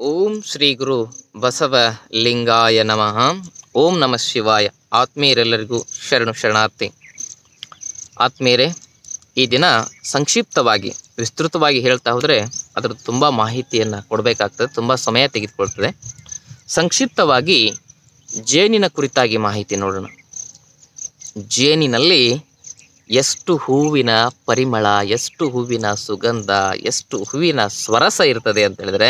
ಓಂ ಶ್ರೀ ಗುರು ಬಸವ ಲಿಂಗಾಯ ನಮಃ ಓಂ ನಮಃ ಶಿವಾಯ ಆತ್ಮೀಯರೆಲ್ಲರಿಗೂ ಶರಣು ಶರಣಾರ್ಥಿ ಆತ್ಮೀಯರೇ ಈ ದಿನ ಸಂಕ್ಷಿಪ್ತವಾಗಿ ವಿಸ್ತೃತವಾಗಿ ಹೇಳ್ತಾ ಹೋದರೆ ಅದರ ತುಂಬ ಮಾಹಿತಿಯನ್ನು ಕೊಡಬೇಕಾಗ್ತದೆ ತುಂಬ ಸಮಯ ತೆಗೆದುಕೊಳ್ತದೆ ಸಂಕ್ಷಿಪ್ತವಾಗಿ ಜೇನಿನ ಕುರಿತಾಗಿ ಮಾಹಿತಿ ನೋಡೋಣ ಜೇನಿನಲ್ಲಿ ಎಷ್ಟು ಹೂವಿನ ಪರಿಮಳ ಎಷ್ಟು ಹೂವಿನ ಸುಗಂಧ ಎಷ್ಟು ಹೂವಿನ ಸ್ವರಸ ಇರ್ತದೆ ಅಂತ ಹೇಳಿದ್ರೆ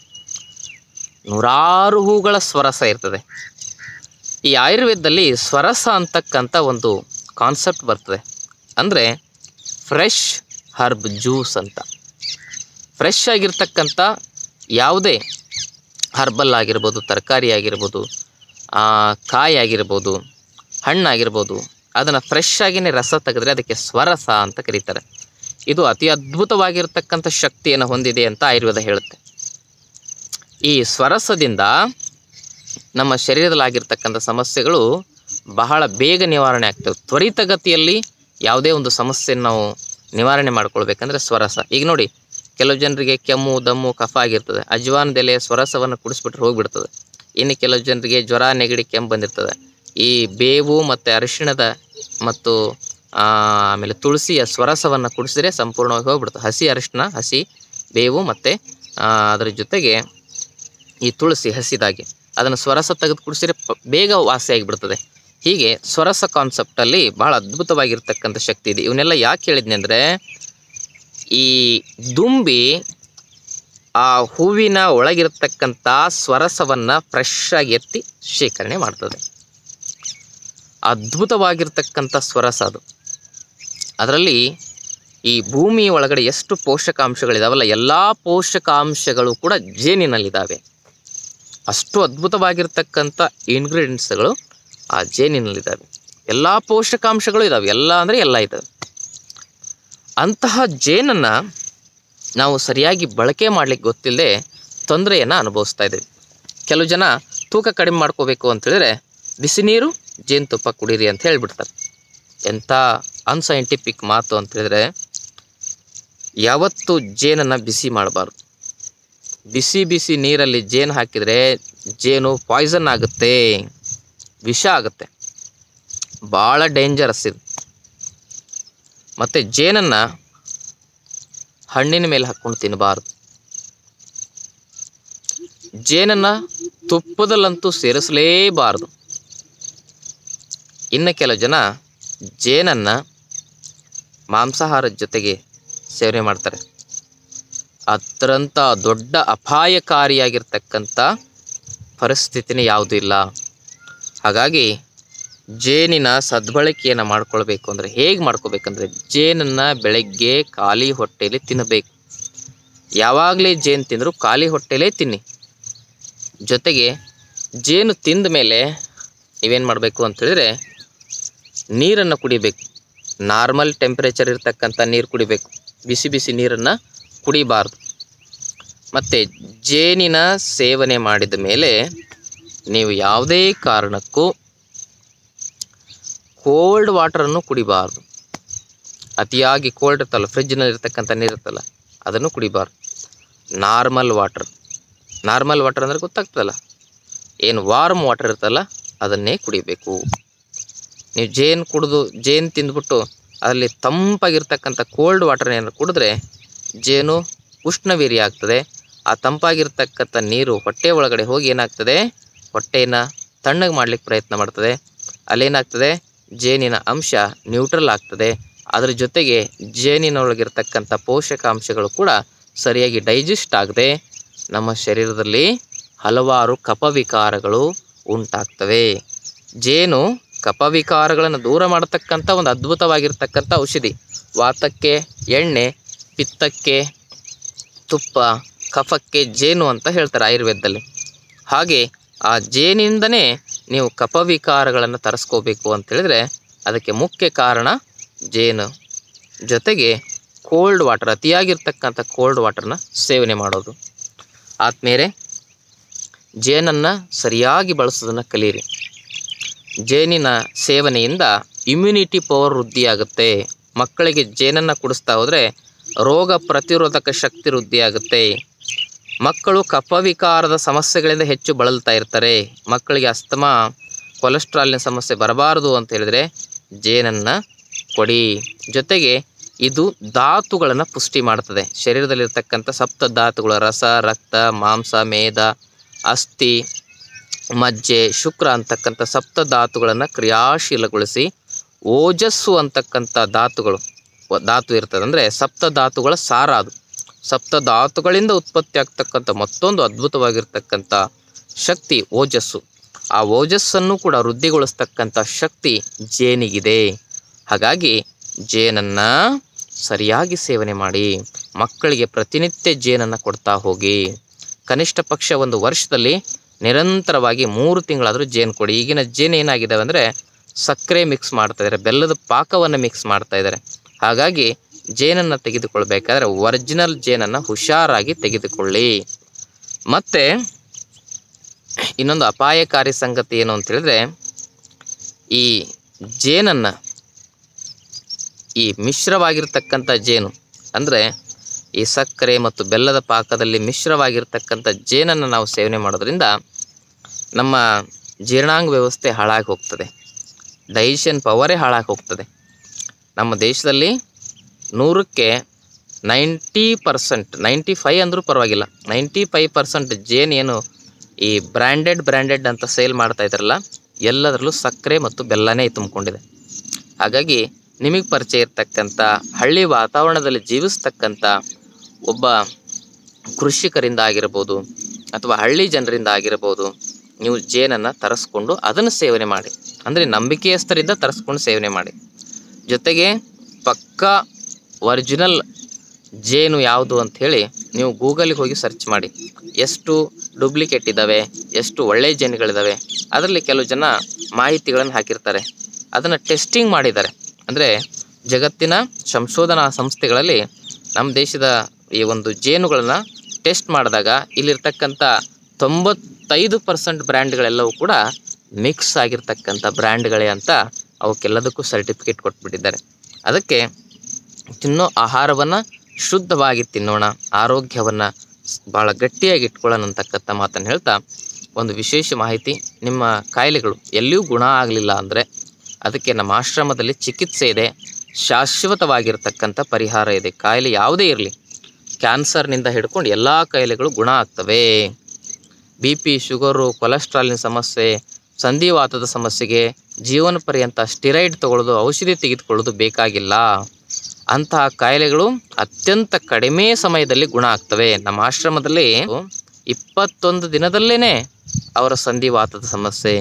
ನೂರಾರು ಹೂಗಳ ಸ್ವರಸ ಇರ್ತದೆ ಈ ಆಯುರ್ವೇದದಲ್ಲಿ ಸ್ವರಸ ಅಂತಕ್ಕಂಥ ಒಂದು ಕಾನ್ಸೆಪ್ಟ್ ಬರ್ತದೆ ಅಂದರೆ ಫ್ರೆಶ್ ಹರ್ಬ್ ಜ್ಯೂಸ್ ಅಂತ ಫ್ರೆಶ್ ಆಗಿರ್ತಕ್ಕಂಥ ಯಾವುದೇ ಹರ್ಬಲ್ ಆಗಿರ್ಬೋದು ತರಕಾರಿ ಆಗಿರ್ಬೋದು ಆ, ಕಾಯಿ ಆಗಿರ್ಬೋದು ಹಣ್ಣಾಗಿರ್ಬೋದು ಅದನ್ನು ಫ್ರೆಶ್ ಆಗಿನೇ ರಸ ತೆಗೆದ್ರೆ ಅದಕ್ಕೆ ಸ್ವರಸ ಅಂತ ಕರೀತಾರೆ ಇದು ಅತಿ ಅದ್ಭುತವಾಗಿರ್ತಕ್ಕಂಥ ಶಕ್ತಿಯನ್ನು ಹೊಂದಿದೆ ಅಂತ ಆಯುರ್ವೇದ ಹೇಳುತ್ತೆ ಈ ಸ್ವರಸದಿಂದ ನಮ್ಮ ಶರೀರದಲ್ಲಾಗಿರ್ತಕ್ಕಂಥ ಸಮಸ್ಯೆಗಳು ಬಹಳ ಬೇಗ ನಿವಾರಣೆ ಆಗ್ತವೆ ತ್ವರಿತಗತಿಯಲ್ಲಿ ಯಾವುದೇ ಒಂದು ಸಮಸ್ಯೆಯನ್ನು ನಾವು ನಿವಾರಣೆ ಮಾಡ್ಕೊಳ್ಬೇಕಂದ್ರೆ ಸ್ವರಸ ಈಗ ನೋಡಿ ಕೆಲವು ಜನರಿಗೆ ಕೆಮ್ಮು ದಮ್ಮು ಕಫ ಆಗಿರ್ತದೆ ಅಜ್ವಾನದೆಲೆ ಸ್ವರಸವನ್ನು ಕುಡಿಸ್ಬಿಟ್ರೆ ಹೋಗ್ಬಿಡ್ತದೆ ಇನ್ನು ಕೆಲವು ಜನರಿಗೆ ಜ್ವರ ನೆಗಡಿ ಕೆಮ್ಮು ಬಂದಿರ್ತದೆ ಈ ಬೇವು ಮತ್ತು ಅರಿಶಿಣದ ಮತ್ತು ಆ, ಆಮೇಲೆ ತುಳಸಿಯ ಸ್ವರಸವನ್ನು ಕುಡಿಸಿದ್ರೆ ಸಂಪೂರ್ಣವಾಗಿ ಹೋಗ್ಬಿಡ್ತದೆ ಹಸಿ ಅರಿಶಿಣ ಹಸಿ ಬೇವು ಮತ್ತು ಅದರ ಜೊತೆಗೆ ಈ ತುಳಸಿ ಹಸಿದಾಗಿ ಅದನ್ನು ಸ್ವರಸ ತೆಗೆದು ಕುಡಿಸಿದ್ರೆ ಪ- ಬೇಗ ವಾಸಿಯಾಗಿಬಿಡ್ತದೆ ಹೀಗೆ ಸ್ವರಸ ಕಾನ್ಸೆಪ್ಟಲ್ಲಿ ಬಹಳ ಅದ್ಭುತವಾಗಿರ್ತಕ್ಕಂಥ ಶಕ್ತಿ ಇದೆ ಇವನ್ನೆಲ್ಲ ಯಾಕೆ ಹೇಳಿದ್ನಿ ಅಂದರೆ ಈ ದುಂಬಿ ಆ ಹೂವಿನ ಒಳಗಿರ್ತಕ್ಕಂಥ ಸ್ವರಸವನ್ನು ಫ್ರೆಶ್ ಆಗಿ ಎತ್ತಿ ಶೇಖರಣೆ ಮಾಡ್ತದೆ ಅದ್ಭುತವಾಗಿರ್ತಕ್ಕಂಥ ಸ್ವರಸ ಅದು ಅದರಲ್ಲಿ ಈ ಭೂಮಿ ಒಳಗಡೆ ಎಷ್ಟು ಪೋಷಕಾಂಶಗಳಿದಾವಲ್ಲ ಎಲ್ಲ ಪೋಷಕಾಂಶಗಳು ಕೂಡ ಜೇನಿನಲ್ಲಿದ್ದಾವೆ ಅಷ್ಟು ಅದ್ಭುತವಾಗಿರ್ತಕ್ಕಂಥ ಇಂಗ್ರೀಡಿಯೆಂಟ್ಸ್ಗಳು ಆ ಜೇನಿನಲ್ಲಿದ್ದಾವೆ ಎಲ್ಲ ಪೋಷಕಾಂಶಗಳು ಇದ್ದಾವೆ ಎಲ್ಲ ಅಂದರೆ ಎಲ್ಲ ಇದ್ದಾವೆ ಅಂತಹ ಜೇನನ್ನು ನಾವು ಸರಿಯಾಗಿ ಬಳಕೆ ಮಾಡಲಿಕ್ಕೆ ಗೊತ್ತಿಲ್ಲದೆ ತೊಂದರೆಯನ್ನು ಅನುಭವಿಸ್ತಾ ಇದ್ದೀವಿ ಕೆಲವು ಜನ ತೂಕ ಕಡಿಮೆ ಮಾಡ್ಕೋಬೇಕು ಅಂತೇಳಿದ್ರೆ ಬಿಸಿ ನೀರು ಜೇನುತುಪ್ಪ ಕುಡೀರಿ ಅಂತ ಹೇಳ್ಬಿಡ್ತಾರೆ ಎಂಥ ಅನ್ಸೈಂಟಿಫಿಕ್ ಮಾತು ಅಂತ ಹೇಳಿದ್ರೆ ಯಾವತ್ತೂ ಜೇನನ್ನು ಬಿಸಿ ಮಾಡಬಾರ್ದು ಬಿಸಿ ಬಿಸಿ ನೀರಲ್ಲಿ ಜೇನು ಹಾಕಿದರೆ ಜೇನು ಪಾಯ್ಸನ್ ಆಗುತ್ತೆ ವಿಷ ಆಗುತ್ತೆ ಭಾಳ ಡೇಂಜರಸ್ ಇದು ಮತ್ತು ಜೇನನ್ನು ಹಣ್ಣಿನ ಮೇಲೆ ಹಾಕ್ಕೊಂಡು ತಿನ್ನಬಾರ್ದು ಜೇನನ್ನು ತುಪ್ಪದಲ್ಲಂತೂ ಸೇರಿಸಲೇಬಾರ್ದು ಇನ್ನು ಕೆಲವು ಜನ ಜೇನನ್ನು ಮಾಂಸಾಹಾರದ ಜೊತೆಗೆ ಸೇವನೆ ಮಾಡ್ತಾರೆ ಅದರಂಥ ದೊಡ್ಡ ಅಪಾಯಕಾರಿಯಾಗಿರ್ತಕ್ಕಂಥ ಪರಿಸ್ಥಿತಿನೇ ಯಾವುದೂ ಇಲ್ಲ ಹಾಗಾಗಿ ಜೇನಿನ ಸದ್ಬಳಕೆಯನ್ನು ಮಾಡ್ಕೊಳ್ಬೇಕು ಅಂದರೆ ಹೇಗೆ ಮಾಡ್ಕೋಬೇಕಂದ್ರೆ ಜೇನನ್ನು ಬೆಳಗ್ಗೆ ಖಾಲಿ ಹೊಟ್ಟೆಯಲ್ಲಿ ತಿನ್ನಬೇಕು ಯಾವಾಗಲೇ ಜೇನು ತಿಂದರೂ ಖಾಲಿ ಹೊಟ್ಟೆಲೇ ತಿನ್ನಿ ಜೊತೆಗೆ ಜೇನು ತಿಂದ ಮೇಲೆ ನೀವೇನು ಮಾಡಬೇಕು ಅಂತೇಳಿದರೆ ನೀರನ್ನು ಕುಡಿಬೇಕು ನಾರ್ಮಲ್ ಟೆಂಪ್ರೇಚರ್ ಇರ್ತಕ್ಕಂಥ ನೀರು ಕುಡಿಬೇಕು ಬಿಸಿ ಬಿಸಿ ನೀರನ್ನು ಕುಡಿಬಾರ್ದು ಮತ್ತು ಜೇನಿನ ಸೇವನೆ ಮಾಡಿದ ಮೇಲೆ ನೀವು ಯಾವುದೇ ಕಾರಣಕ್ಕೂ ಕೋಲ್ಡ್ ವಾಟರನ್ನು ಕುಡಿಬಾರ್ದು ಅತಿಯಾಗಿ ಕೋಲ್ಡ್ ಇರ್ತಲ್ಲ ಫ್ರಿಜ್ನಲ್ಲಿ ಇರ್ತಕ್ಕಂಥ ನೀರು ಇರ್ತಲ್ಲ ಅದನ್ನು ಕುಡಿಬಾರ್ದು ನಾರ್ಮಲ್ ವಾಟರ್ ನಾರ್ಮಲ್ ವಾಟರ್ ಅಂದರೆ ಗೊತ್ತಾಗ್ತದಲ್ಲ ಏನು ವಾರ್ಮ್ ವಾಟರ್ ಇರ್ತಲ್ಲ ಅದನ್ನೇ ಕುಡಿಬೇಕು ನೀವು ಜೇನು ಕುಡಿದು ಜೇನು ತಿಂದ್ಬಿಟ್ಟು ಅದರಲ್ಲಿ ತಂಪಾಗಿರ್ತಕ್ಕಂಥ ಕೋಲ್ಡ್ ವಾಟರ್ ಏನಾದ್ರು ಕುಡಿದ್ರೆ ಜೇನು ಉಷ್ಣವೀರ್ಯ ಆಗ್ತದೆ ಆ ತಂಪಾಗಿರ್ತಕ್ಕಂಥ ನೀರು ಹೊಟ್ಟೆ ಒಳಗಡೆ ಹೋಗಿ ಏನಾಗ್ತದೆ ಹೊಟ್ಟೆಯನ್ನು ತಣ್ಣಗೆ ಮಾಡ್ಲಿಕ್ಕೆ ಪ್ರಯತ್ನ ಮಾಡ್ತದೆ ಅಲ್ಲೇನಾಗ್ತದೆ ಜೇನಿನ ಅಂಶ ನ್ಯೂಟ್ರಲ್ ಆಗ್ತದೆ ಅದರ ಜೊತೆಗೆ ಜೇನಿನೊಳಗಿರ್ತಕ್ಕಂಥ ಪೋಷಕಾಂಶಗಳು ಕೂಡ ಸರಿಯಾಗಿ ಡೈಜೆಸ್ಟ್ ಆಗದೆ ನಮ್ಮ ಶರೀರದಲ್ಲಿ ಹಲವಾರು ಕಫವಿಕಾರಗಳು ಉಂಟಾಗ್ತವೆ ಜೇನು ಕಫವಿಕಾರಗಳನ್ನು ದೂರ ಮಾಡತಕ್ಕಂಥ ಒಂದು ಅದ್ಭುತವಾಗಿರ್ತಕ್ಕಂಥ ಔಷಧಿ ವಾತಕ್ಕೆ ಎಣ್ಣೆ ಪಿತ್ತಕ್ಕೆ ತುಪ್ಪ ಕಫಕ್ಕೆ ಜೇನು ಅಂತ ಹೇಳ್ತಾರೆ ಆಯುರ್ವೇದದಲ್ಲಿ ಹಾಗೆ ಆ ಜೇನಿಂದನೇ ನೀವು ಕಫವಿಕಾರಗಳನ್ನು ತರಿಸ್ಕೋಬೇಕು ಅಂತ ಹೇಳಿದ್ರೆ ಅದಕ್ಕೆ ಮುಖ್ಯ ಕಾರಣ ಜೇನು ಜೊತೆಗೆ ಕೋಲ್ಡ್ ವಾಟರ್ ಅತಿಯಾಗಿರ್ತಕ್ಕಂಥ ಕೋಲ್ಡ್ ವಾಟರ್ನ ಸೇವನೆ ಮಾಡೋದು ಆದ್ಮೇಲೆ ಜೇನನ್ನು ಸರಿಯಾಗಿ ಬಳಸೋದನ್ನು ಕಲೀರಿ ಜೇನಿನ ಸೇವನೆಯಿಂದ ಇಮ್ಯುನಿಟಿ ಪವರ್ ವೃದ್ಧಿಯಾಗುತ್ತೆ ಮಕ್ಕಳಿಗೆ ಜೇನನ್ನು ಕುಡಿಸ್ತಾ ಹೋದರೆ ರೋಗ ಪ್ರತಿರೋಧಕ ಶಕ್ತಿ ವೃದ್ಧಿಯಾಗುತ್ತೆ ಮಕ್ಕಳು ಕಫವಿಕಾರದ ಸಮಸ್ಯೆಗಳಿಂದ ಹೆಚ್ಚು ಬಳಲ್ತಾ ಇರ್ತಾರೆ ಮಕ್ಕಳಿಗೆ ಅಸ್ತಮಾ ಕೊಲೆಸ್ಟ್ರಾಲ್ನ ಸಮಸ್ಯೆ ಬರಬಾರದು ಅಂತ ಹೇಳಿದ್ರೆ ಜೇನನ್ನು ಕೊಡಿ ಜೊತೆಗೆ ಇದು ಧಾತುಗಳನ್ನು ಪುಷ್ಟಿ ಮಾಡ್ತದೆ ಶರೀರದಲ್ಲಿರ್ತಕ್ಕಂಥ ಸಪ್ತ ಧಾತುಗಳು ರಸ ರಕ್ತ ಮಾಂಸ ಮೇದ ಅಸ್ಥಿ ಮಜ್ಜೆ ಶುಕ್ರ ಅಂತಕ್ಕಂಥ ಸಪ್ತ ಧಾತುಗಳನ್ನು ಕ್ರಿಯಾಶೀಲಗೊಳಿಸಿ ಓಜಸ್ಸು ಅಂತಕ್ಕಂಥ ಧಾತುಗಳು ವ- ಧಾತು ಇರ್ತದೆ ಅಂದರೆ ಸಪ್ತ ಧಾತುಗಳ ಸಾರ ಅದು ಸಪ್ತ ಧಾತುಗಳಿಂದ ಉತ್ಪತ್ತಿ ಆಗ್ತಕ್ಕಂಥ ಮತ್ತೊಂದು ಅದ್ಭುತವಾಗಿರ್ತಕ್ಕಂಥ ಶಕ್ತಿ ಓಜಸ್ಸು ಆ ಓಜಸ್ಸನ್ನು ಕೂಡ ವೃದ್ಧಿಗೊಳಿಸ್ತಕ್ಕಂಥ ಶಕ್ತಿ ಜೇನಿಗಿದೆ ಹಾಗಾಗಿ ಜೇನನ್ನು ಸರಿಯಾಗಿ ಸೇವನೆ ಮಾಡಿ ಮಕ್ಕಳಿಗೆ ಪ್ರತಿನಿತ್ಯ ಜೇನನ್ನು ಕೊಡ್ತಾ ಹೋಗಿ ಕನಿಷ್ಠ ಪಕ್ಷ ಒಂದು ವರ್ಷದಲ್ಲಿ ನಿರಂತರವಾಗಿ ಮೂರು ತಿಂಗಳಾದರೂ ಜೇನು ಕೊಡಿ ಈಗಿನ ಜೇನು ಏನಾಗಿದ್ದಾವೆ ಅಂದರೆ ಸಕ್ಕರೆ ಮಿಕ್ಸ್ ಮಾಡ್ತಾ ಇದ್ದಾರೆ ಬೆಲ್ಲದ ಪಾಕವನ್ನು ಮಿಕ್ಸ್ ಮಾಡ್ತಾ ಇದ್ದಾರೆ ಹಾಗಾಗಿ ಜೇನನ್ನು ತೆಗೆದುಕೊಳ್ಬೇಕಾದ್ರೆ ಒರಿಜಿನಲ್ ಜೇನನ್ನು ಹುಷಾರಾಗಿ ತೆಗೆದುಕೊಳ್ಳಿ ಮತ್ತು ಇನ್ನೊಂದು ಅಪಾಯಕಾರಿ ಸಂಗತಿ ಏನು ಅಂತ ಹೇಳಿದ್ರೆ ಈ ಜೇನನ್ನು ಈ ಮಿಶ್ರವಾಗಿರ್ತಕ್ಕಂಥ ಜೇನು ಅಂದರೆ ಈ ಸಕ್ಕರೆ ಮತ್ತು ಬೆಲ್ಲದ ಪಾಕದಲ್ಲಿ ಮಿಶ್ರವಾಗಿರ್ತಕ್ಕಂಥ ಜೇನನ್ನು ನಾವು ಸೇವನೆ ಮಾಡೋದ್ರಿಂದ ನಮ್ಮ ಜೀರ್ಣಾಂಗ ವ್ಯವಸ್ಥೆ ಹಾಳಾಗಿ ಹೋಗ್ತದೆ ಡೈಜೆಷನ್ ಪವರೇ ಹಾಳಾಗಿ ಹೋಗ್ತದೆ ನಮ್ಮ ದೇಶದಲ್ಲಿ ನೂರಕ್ಕೆ ನೈಂಟಿ ಪರ್ಸೆಂಟ್ ನೈಂಟಿ ಫೈ ಅಂದರೂ ಪರವಾಗಿಲ್ಲ ನೈಂಟಿ ಫೈವ್ ಪರ್ಸೆಂಟ್ ಜೇನು ಏನು ಈ ಬ್ರ್ಯಾಂಡೆಡ್ ಬ್ರ್ಯಾಂಡೆಡ್ ಅಂತ ಸೇಲ್ ಮಾಡ್ತಾ ಇದ್ದಾರಲ್ಲ ಎಲ್ಲದರಲ್ಲೂ ಸಕ್ಕರೆ ಮತ್ತು ಬೆಲ್ಲನೇ ತುಂಬಿಕೊಂಡಿದೆ ಹಾಗಾಗಿ ನಿಮಗೆ ಪರಿಚಯ ಇರ್ತಕ್ಕಂಥ ಹಳ್ಳಿ ವಾತಾವರಣದಲ್ಲಿ ಜೀವಿಸ್ತಕ್ಕಂಥ ಒಬ್ಬ ಕೃಷಿಕರಿಂದ ಆಗಿರ್ಬೋದು ಅಥವಾ ಹಳ್ಳಿ ಜನರಿಂದ ಆಗಿರ್ಬೋದು ನೀವು ಜೇನನ್ನು ತರಿಸ್ಕೊಂಡು ಅದನ್ನು ಸೇವನೆ ಮಾಡಿ ಅಂದರೆ ನಂಬಿಕೆಯಸ್ಥರಿಂದ ತರಿಸ್ಕೊಂಡು ಸೇವನೆ ಮಾಡಿ ಜೊತೆಗೆ ಪಕ್ಕಾ ಒರಿಜಿನಲ್ ಜೇನು ಯಾವುದು ಅಂಥೇಳಿ ನೀವು ಗೂಗಲಿಗೆ ಹೋಗಿ ಸರ್ಚ್ ಮಾಡಿ ಎಷ್ಟು ಡೂಪ್ಲಿಕೇಟ್ ಇದ್ದಾವೆ ಎಷ್ಟು ಒಳ್ಳೆಯ ಜೇನುಗಳಿದ್ದಾವೆ ಅದರಲ್ಲಿ ಕೆಲವು ಜನ ಮಾಹಿತಿಗಳನ್ನು ಹಾಕಿರ್ತಾರೆ ಅದನ್ನು ಟೆಸ್ಟಿಂಗ್ ಮಾಡಿದ್ದಾರೆ ಅಂದರೆ ಜಗತ್ತಿನ ಸಂಶೋಧನಾ ಸಂಸ್ಥೆಗಳಲ್ಲಿ ನಮ್ಮ ದೇಶದ ಈ ಒಂದು ಜೇನುಗಳನ್ನು ಟೆಸ್ಟ್ ಮಾಡಿದಾಗ ಇಲ್ಲಿರ್ತಕ್ಕಂಥ ತೊಂಬತ್ತೈದು ಪರ್ಸೆಂಟ್ ಬ್ರ್ಯಾಂಡ್ಗಳೆಲ್ಲವೂ ಕೂಡ ಮಿಕ್ಸ್ ಆಗಿರ್ತಕ್ಕಂಥ ಬ್ರ್ಯಾಂಡ್ಗಳೇ ಅಂತ ಅವಕ್ಕೆಲ್ಲದಕ್ಕೂ ಸರ್ಟಿಫಿಕೇಟ್ ಕೊಟ್ಬಿಟ್ಟಿದ್ದಾರೆ ಅದಕ್ಕೆ ತಿನ್ನೋ ಆಹಾರವನ್ನು ಶುದ್ಧವಾಗಿ ತಿನ್ನೋಣ ಆರೋಗ್ಯವನ್ನು ಭಾಳ ಗಟ್ಟಿಯಾಗಿ ಇಟ್ಕೊಳ್ಳೋಣ ಅಂತಕ್ಕಂಥ ಮಾತನ್ನು ಹೇಳ್ತಾ ಒಂದು ವಿಶೇಷ ಮಾಹಿತಿ ನಿಮ್ಮ ಕಾಯಿಲೆಗಳು ಎಲ್ಲಿಯೂ ಗುಣ ಆಗಲಿಲ್ಲ ಅಂದರೆ ಅದಕ್ಕೆ ನಮ್ಮ ಆಶ್ರಮದಲ್ಲಿ ಚಿಕಿತ್ಸೆ ಇದೆ ಶಾಶ್ವತವಾಗಿರ್ತಕ್ಕಂಥ ಪರಿಹಾರ ಇದೆ ಕಾಯಿಲೆ ಯಾವುದೇ ಇರಲಿ ಕ್ಯಾನ್ಸರ್ನಿಂದ ಹಿಡ್ಕೊಂಡು ಎಲ್ಲ ಕಾಯಿಲೆಗಳು ಗುಣ ಆಗ್ತವೆ ಬಿ ಪಿ ಶುಗರು ಕೊಲೆಸ್ಟ್ರಾಲಿನ ಸಮಸ್ಯೆ ಸಂಧಿವಾತದ ಸಮಸ್ಯೆಗೆ ಜೀವನ ಪರ್ಯಂತ ಸ್ಟಿರೈಡ್ ತಗೊಳ್ಳೋದು ಔಷಧಿ ತೆಗೆದುಕೊಳ್ಳೋದು ಬೇಕಾಗಿಲ್ಲ ಅಂತಹ ಕಾಯಿಲೆಗಳು ಅತ್ಯಂತ ಕಡಿಮೆ ಸಮಯದಲ್ಲಿ ಗುಣ ಆಗ್ತವೆ ನಮ್ಮ ಆಶ್ರಮದಲ್ಲಿ ಇಪ್ಪತ್ತೊಂದು ದಿನದಲ್ಲೇ ಅವರ ಸಂಧಿವಾತದ ಸಮಸ್ಯೆ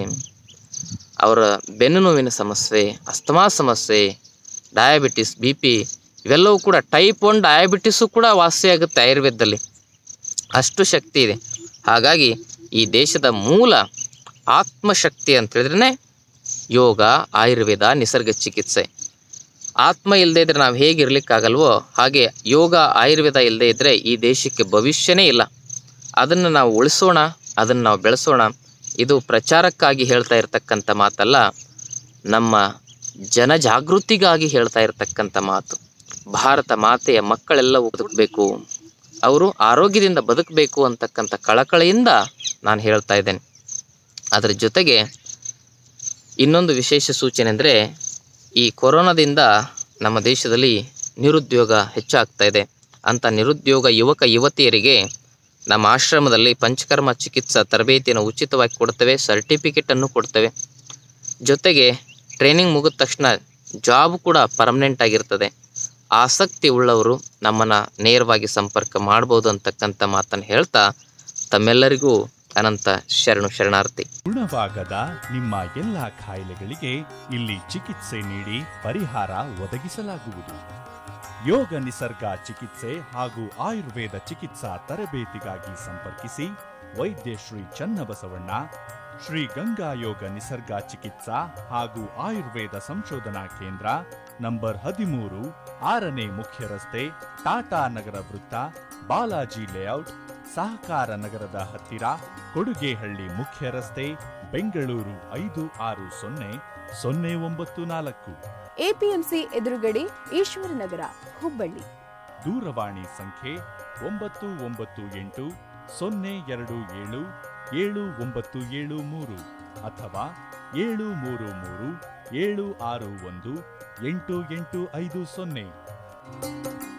ಅವರ ಬೆನ್ನು ನೋವಿನ ಸಮಸ್ಯೆ ಅಸ್ತಮಾ ಸಮಸ್ಯೆ ಡಯಾಬಿಟಿಸ್ ಬಿ ಪಿ ಇವೆಲ್ಲವೂ ಕೂಡ ಟೈಪ್ ಒನ್ ಡಯಾಬಿಟಿಸು ಕೂಡ ವಾಸಿಯಾಗುತ್ತೆ ಆಯುರ್ವೇದದಲ್ಲಿ ಅಷ್ಟು ಶಕ್ತಿ ಇದೆ ಹಾಗಾಗಿ ಈ ದೇಶದ ಮೂಲ ಆತ್ಮಶಕ್ತಿ ಅಂತ ಹೇಳಿದ್ರೆ ಯೋಗ ಆಯುರ್ವೇದ ನಿಸರ್ಗ ಚಿಕಿತ್ಸೆ ಆತ್ಮ ಇಲ್ಲದೆ ಇದ್ರೆ ನಾವು ಹೇಗಿರ್ಲಿಕ್ಕಾಗಲ್ವೋ ಹಾಗೆ ಯೋಗ ಆಯುರ್ವೇದ ಇಲ್ಲದೆ ಇದ್ದರೆ ಈ ದೇಶಕ್ಕೆ ಭವಿಷ್ಯನೇ ಇಲ್ಲ ಅದನ್ನು ನಾವು ಉಳಿಸೋಣ ಅದನ್ನು ನಾವು ಬೆಳೆಸೋಣ ಇದು ಪ್ರಚಾರಕ್ಕಾಗಿ ಹೇಳ್ತಾ ಇರತಕ್ಕಂಥ ಮಾತಲ್ಲ ನಮ್ಮ ಜನಜಾಗೃತಿಗಾಗಿ ಹೇಳ್ತಾ ಇರತಕ್ಕಂಥ ಮಾತು ಭಾರತ ಮಾತೆಯ ಮಕ್ಕಳೆಲ್ಲವೂ ಬದುಕಬೇಕು ಅವರು ಆರೋಗ್ಯದಿಂದ ಬದುಕಬೇಕು ಅಂತಕ್ಕಂಥ ಕಳಕಳಿಯಿಂದ ನಾನು ಹೇಳ್ತಾ ಇದ್ದೇನೆ ಅದರ ಜೊತೆಗೆ ಇನ್ನೊಂದು ವಿಶೇಷ ಸೂಚನೆ ಅಂದರೆ ಈ ಕೊರೋನಾದಿಂದ ನಮ್ಮ ದೇಶದಲ್ಲಿ ನಿರುದ್ಯೋಗ ಹೆಚ್ಚಾಗ್ತಾ ಇದೆ ಅಂಥ ನಿರುದ್ಯೋಗ ಯುವಕ ಯುವತಿಯರಿಗೆ ನಮ್ಮ ಆಶ್ರಮದಲ್ಲಿ ಪಂಚಕರ್ಮ ಚಿಕಿತ್ಸಾ ತರಬೇತಿಯನ್ನು ಉಚಿತವಾಗಿ ಕೊಡ್ತೇವೆ ಸರ್ಟಿಫಿಕೇಟನ್ನು ಕೊಡ್ತೇವೆ ಜೊತೆಗೆ ಟ್ರೈನಿಂಗ್ ಮುಗಿದ ತಕ್ಷಣ ಜಾಬ್ ಕೂಡ ಪರ್ಮನೆಂಟ್ ಆಗಿರ್ತದೆ ಆಸಕ್ತಿ ಉಳ್ಳವರು ನಮ್ಮನ್ನು ನೇರವಾಗಿ ಸಂಪರ್ಕ ಮಾಡ್ಬೋದು ಅಂತಕ್ಕಂಥ ಮಾತನ್ನು ಹೇಳ್ತಾ ತಮ್ಮೆಲ್ಲರಿಗೂ ಅನಂತ ಶರಣು ಶರಣಾರ್ಥಿ ಗುಣವಾಗದ ನಿಮ್ಮ ಎಲ್ಲ ಕಾಯಿಲೆಗಳಿಗೆ ಇಲ್ಲಿ ಚಿಕಿತ್ಸೆ ನೀಡಿ ಪರಿಹಾರ ಒದಗಿಸಲಾಗುವುದು ಯೋಗ ನಿಸರ್ಗ ಚಿಕಿತ್ಸೆ ಹಾಗೂ ಆಯುರ್ವೇದ ಚಿಕಿತ್ಸಾ ತರಬೇತಿಗಾಗಿ ಸಂಪರ್ಕಿಸಿ ವೈದ್ಯ ಶ್ರೀ ಚನ್ನಬಸವಣ್ಣ ಶ್ರೀ ಗಂಗಾ ಯೋಗ ನಿಸರ್ಗ ಚಿಕಿತ್ಸಾ ಹಾಗೂ ಆಯುರ್ವೇದ ಸಂಶೋಧನಾ ಕೇಂದ್ರ ನಂಬರ್ ಹದಿಮೂರು ಆರನೇ ಮುಖ್ಯ ರಸ್ತೆ ಟಾಟಾ ನಗರ ವೃತ್ತ ಬಾಲಾಜಿ ಲೇಔಟ್ ಸಹಕಾರ ನಗರದ ಹತ್ತಿರ ಕೊಡುಗೆಹಳ್ಳಿ ಮುಖ್ಯ ರಸ್ತೆ ಬೆಂಗಳೂರು ಐದು ಆರು ಸೊನ್ನೆ ಸೊನ್ನೆ ಒಂಬತ್ತು ನಾಲ್ಕು ಎಪಿಎಂಸಿ ಎದುರುಗಡೆ ಈಶ್ವರನಗರ ಹುಬ್ಬಳ್ಳಿ ದೂರವಾಣಿ ಸಂಖ್ಯೆ ಒಂಬತ್ತು ಒಂಬತ್ತು ಎಂಟು ಸೊನ್ನೆ ಎರಡು ಏಳು ಏಳು ಒಂಬತ್ತು ಏಳು ಮೂರು ಅಥವಾ ಏಳು ಮೂರು ಮೂರು ಏಳು ಆರು ಒಂದು ಎಂಟು ಎಂಟು ಐದು ಸೊನ್ನೆ